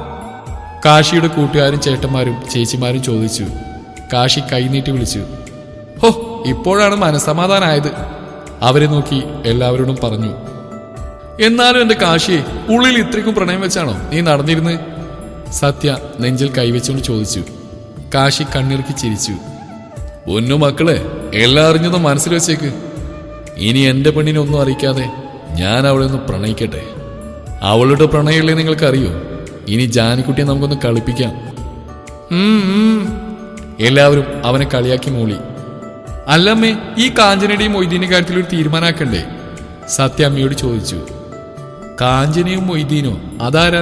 A: കാശിയുടെ കൂട്ടുകാരും ചേട്ടന്മാരും ചേച്ചിമാരും ചോദിച്ചു കാശി കൈനീട്ടി വിളിച്ചു ഹോ ഇപ്പോഴാണ് മനസമാധാനായത് അവരെ നോക്കി എല്ലാവരോടും പറഞ്ഞു എന്നാലും എന്റെ കാശിയെ ഉള്ളിൽ ഇത്രയ്ക്കും പ്രണയം വെച്ചാണോ നീ നടന്നിരുന്ന് സത്യ നെഞ്ചിൽ കൈവച്ചുകൊണ്ട് ചോദിച്ചു കാശി കണ്ണിറുക്കി ചിരിച്ചു ഒന്നു മക്കളെ എല്ലാം അറിഞ്ഞതും മനസ്സിൽ വെച്ചേക്ക് ഇനി എന്റെ പെണ്ണിനെ ഒന്നും അറിയിക്കാതെ ഞാൻ അവളെ ഒന്ന് പ്രണയിക്കട്ടെ അവളുടെ പ്രണയമല്ലേ നിങ്ങൾക്കറിയോ ഇനി ജാനിക്കുട്ടിയെ നമുക്കൊന്ന് കളിപ്പിക്കാം ഉം, ഉം. എല്ലാവരും അവനെ കളിയാക്കി മൂളി അല്ലമ്മേ ഈ കാഞ്ചനയുടെയും മൊയ്തീന്റെ കാര്യത്തിൽ ഒരു തീരുമാനാക്കണ്ടേ സത്യ അമ്മയോട് ചോദിച്ചു കാഞ്ചനയും മൊയ്തീനോ അതാരാ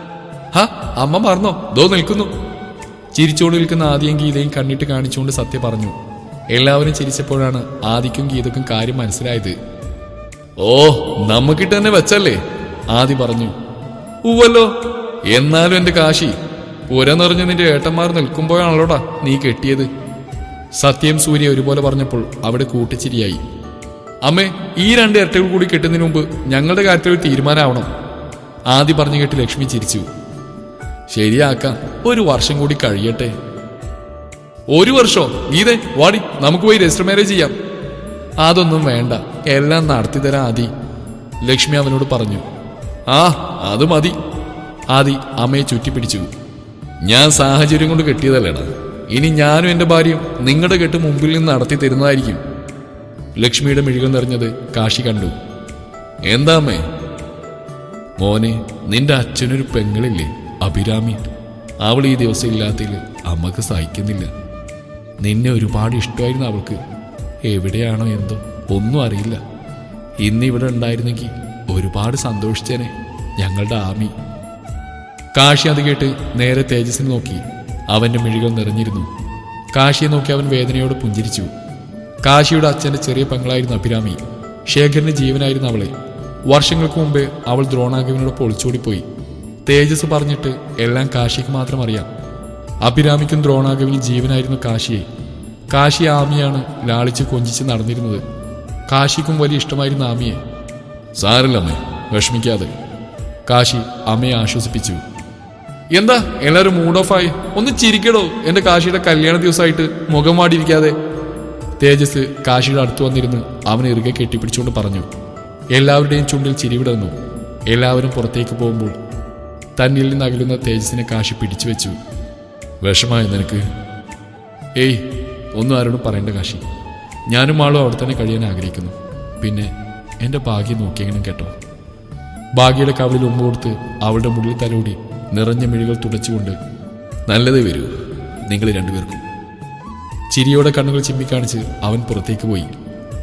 A: ഹ അമ്മ മറന്നോ ദോ നിൽക്കുന്നു ചിരിച്ചോട് നിൽക്കുന്ന ആദ്യം ഗീതയും കണ്ണിട്ട് കാണിച്ചുകൊണ്ട് സത്യ പറഞ്ഞു എല്ലാവരും ചിരിച്ചപ്പോഴാണ് ആദിക്കും ഗീതക്കും കാര്യം മനസ്സിലായത് ഓ നമുക്കിട്ട് തന്നെ വെച്ചല്ലേ ആദി പറഞ്ഞു ഉവല്ലോ എന്നാലും എന്റെ കാശി പുര നിറഞ്ഞ നിന്റെ ഏട്ടന്മാർ നിൽക്കുമ്പോഴാണല്ലോടാ നീ കെട്ടിയത് സത്യം സൂര്യ ഒരുപോലെ പറഞ്ഞപ്പോൾ അവിടെ കൂട്ടിച്ചിരിയായി അമ്മേ ഈ രണ്ട് ഇരട്ടകൾ കൂടി കെട്ടുന്നതിന് മുമ്പ് ഞങ്ങളുടെ കാര്യത്തിൽ ഒരു തീരുമാനമാവണം ആദ്യ പറഞ്ഞു കേട്ട് ലക്ഷ്മി ചിരിച്ചു ശരിയാക്കാം ഒരു വർഷം കൂടി കഴിയട്ടെ ഒരു വർഷോ ഗീതേ വാടി നമുക്ക് പോയി രജിസ്റ്റർ മാരേജ് ചെയ്യാം അതൊന്നും വേണ്ട എല്ലാം നടത്തി തരാം ആദി ലക്ഷ്മി അവനോട് പറഞ്ഞു ആ അത് മതി ആദി അമ്മയെ ചുറ്റിപ്പിടിച്ചു ഞാൻ സാഹചര്യം കൊണ്ട് കെട്ടിയതല്ലേടാ ഇനി ഞാനും എന്റെ ഭാര്യയും നിങ്ങളുടെ കെട്ട് മുമ്പിൽ നിന്ന് നടത്തി തരുന്നതായിരിക്കും ലക്ഷ്മിയുടെ മിഴികൾ നിറഞ്ഞത് കാശി കണ്ടു എന്താ അമ്മേ മോനെ നിന്റെ അച്ഛനൊരു പെങ്ങളില്ലേ അഭിരാമി അവൾ ഈ ദിവസം ഇല്ലാത്തതിൽ അമ്മക്ക് സഹിക്കുന്നില്ല നിന്നെ ഒരുപാട് ഇഷ്ടമായിരുന്നു അവൾക്ക് എവിടെയാണോ എന്തോ ഒന്നും അറിയില്ല ഇന്നിവിടെ ഉണ്ടായിരുന്നെങ്കിൽ ഒരുപാട് സന്തോഷിച്ചേനെ ഞങ്ങളുടെ ആമി കാശി അത് കേട്ട് നേരെ തേജസ്സിനെ നോക്കി അവന്റെ മിഴികൾ നിറഞ്ഞിരുന്നു കാശിയെ നോക്കി അവൻ വേദനയോട് പുഞ്ചിരിച്ചു കാശിയുടെ അച്ഛന്റെ ചെറിയ പെങ്ങളായിരുന്നു അഭിരാമി ശേഖരന് ജീവനായിരുന്നു അവളെ വർഷങ്ങൾക്ക് മുമ്പേ അവൾ ദ്രോണാഗവിനോടൊപ്പം ഒളിച്ചോടിപ്പോയി തേജസ് പറഞ്ഞിട്ട് എല്ലാം കാശിക്ക് മാത്രം അറിയാം അഭിരാമിക്കും ദ്രോണാഗവിനും ജീവനായിരുന്നു കാശിയെ കാശി ആമിയാണ് ലാളിച്ച് കൊഞ്ചിച്ച് നടന്നിരുന്നത് കാശിക്കും വലിയ ഇഷ്ടമായിരുന്നു ആമിയെ സാരല്ലമ്മേ വിഷമിക്കാതെ കാശി അമ്മയെ ആശ്വസിപ്പിച്ചു എന്താ എല്ലാവരും മൂഡ് ഓഫ് ആയി ഒന്ന് ചിരിക്കടോ എന്റെ കാശിയുടെ കല്യാണ ദിവസമായിട്ട് മുഖം വാടിയിരിക്കാതെ തേജസ് കാശിയുടെ അടുത്ത് വന്നിരുന്ന് അവനെ ഇറുകെ കെട്ടിപ്പിടിച്ചുകൊണ്ട് പറഞ്ഞു എല്ലാവരുടെയും ചുണ്ടിൽ ചിരി വിടർന്നു എല്ലാവരും പുറത്തേക്ക് പോകുമ്പോൾ തന്നിൽ നിന്ന് അകലുന്ന തേജസിനെ കാശി പിടിച്ചു വെച്ചു വിഷമായ നിനക്ക് ഏയ് ഒന്നും ആരോടും പറയേണ്ട കാശി ഞാനും ആളും അവിടെ തന്നെ കഴിയാൻ ആഗ്രഹിക്കുന്നു പിന്നെ എന്റെ ഭാഗ്യം നോക്കിയെങ്കിലും കേട്ടോ ഭാഗ്യയുടെ കവിളിൽ ഉമ്മ കൊടുത്ത് അവളുടെ മുടിയിൽ തലോടി നിറഞ്ഞ മിഴികൾ തുടച്ചുകൊണ്ട് നല്ലതേ വരൂ നിങ്ങൾ രണ്ടുപേർക്കും ചിരിയോടെ കണ്ണുകൾ ചിമ്മിക്കാണിച്ച് അവൻ പുറത്തേക്ക് പോയി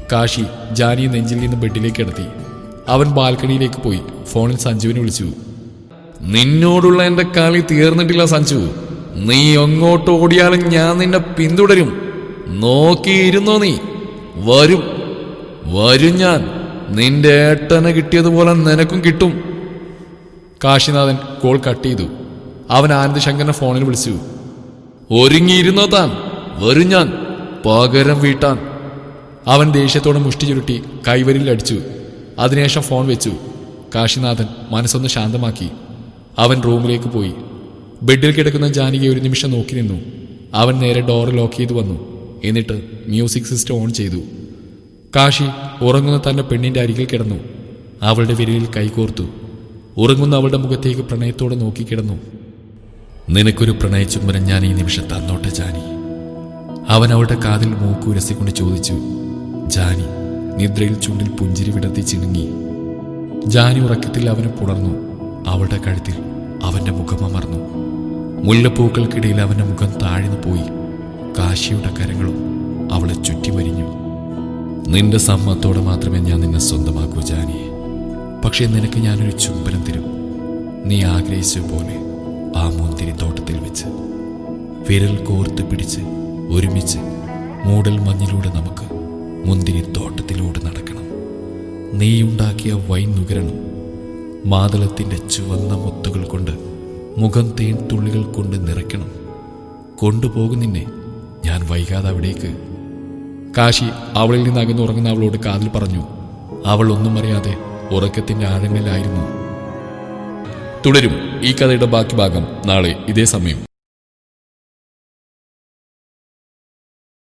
A: കാശി ജാനിയെ നെഞ്ചിൽ നിന്ന് ബെഡിലേക്ക് കിടത്തി അവൻ ബാൽക്കണിയിലേക്ക് പോയി ഫോണിൽ സഞ്ജുവിനെ വിളിച്ചു നിന്നോടുള്ള എന്റെ കളി തീർന്നിട്ടില്ല സഞ്ജു നീ എങ്ങോട്ട് ഓടിയാലും ഞാൻ നിന്നെ പിന്തുടരും നോക്കിയിരുന്നോ നീ വരും വരും ഞാൻ നിന്റെ ഏട്ടനെ കിട്ടിയതുപോലെ നിനക്കും കിട്ടും കാശിനാഥൻ കോൾ കട്ട് ചെയ്തു അവൻ ആനന്ദ് ശങ്കരനെ ഫോണിൽ വിളിച്ചു ഒരുങ്ങിയിരുന്നോ താൻ വരും ഞാൻ പകരം വീട്ടാൻ അവൻ ദേഷ്യത്തോടെ മുഷ്ടി ചുരുട്ടി കൈവരിൽ അടിച്ചു അതിനുശേഷം ഫോൺ വെച്ചു കാശിനാഥൻ മനസ്സൊന്ന് ശാന്തമാക്കി അവൻ റൂമിലേക്ക് പോയി ബെഡിൽ കിടക്കുന്ന ജാനകിയെ ഒരു നിമിഷം നോക്കി നിന്നു അവൻ നേരെ ഡോർ ലോക്ക് ചെയ്തു വന്നു എന്നിട്ട് മ്യൂസിക് സിസ്റ്റം ഓൺ ചെയ്തു കാശി ഉറങ്ങുന്ന തന്റെ പെണ്ണിന്റെ അരികിൽ കിടന്നു അവളുടെ വിരലിൽ കൈകോർത്തു ഉറങ്ങുന്ന അവളുടെ മുഖത്തേക്ക് പ്രണയത്തോടെ നോക്കിക്കിടന്നു നിനക്കൊരു പ്രണയചുംബനം ഞാൻ ഈ നിമിഷം തന്നോട്ടെ ജാനി അവൻ അവളുടെ കാതിൽ മൂക്കുരസിക്കൊണ്ട് ചോദിച്ചു ജാനി നിദ്രയിൽ ചുണ്ടിൽ പുഞ്ചിരി വിടർത്തി ചിണുങ്ങി ജാനി ഉറക്കത്തിൽ അവനെ പുണർന്നു അവളുടെ കഴുത്തിൽ അവന്റെ മുഖം അമർന്നു മുല്ലപ്പൂക്കൾക്കിടയിൽ അവന്റെ മുഖം താഴ്ന്നു പോയി കാശിയുടെ കരങ്ങളും അവളെ ചുറ്റി വരിഞ്ഞു നിന്റെ സമ്മതത്തോടെ മാത്രമേ ഞാൻ നിന്നെ സ്വന്തമാക്കൂ ജാനി പക്ഷേ നിനക്ക് ഞാനൊരു ചുംബനം തരും നീ ആഗ്രഹിച്ച പോലെ ആ മുന്തിരി തോട്ടത്തിൽ വെച്ച് വിരൽ കോർത്ത് പിടിച്ച് ഒരുമിച്ച് മൂടൽ മഞ്ഞിലൂടെ നമുക്ക് മുന്തിരി തോട്ടത്തിലൂടെ നടക്കണം നീയുണ്ടാക്കിയ വൈൻ നുകരണം മാതളത്തിൻ്റെ ചുവന്ന മുത്തുകൾ കൊണ്ട് മുഖം തേൻ തുള്ളികൾ കൊണ്ട് നിറയ്ക്കണം കൊണ്ടുപോകും നിന്നെ ഞാൻ വൈകാതെ അവിടേക്ക് കാശി അവളിൽ നിന്ന് അകന്നുറങ്ങുന്ന അവളോട് കാതിൽ പറഞ്ഞു അവൾ ഒന്നും അറിയാതെ ഉറക്കത്തിന്റെ ആഴങ്ങളിലായിരുന്നു തുടരും ഈ കഥയുടെ ബാക്കി ഭാഗം നാളെ ഇതേ സമയം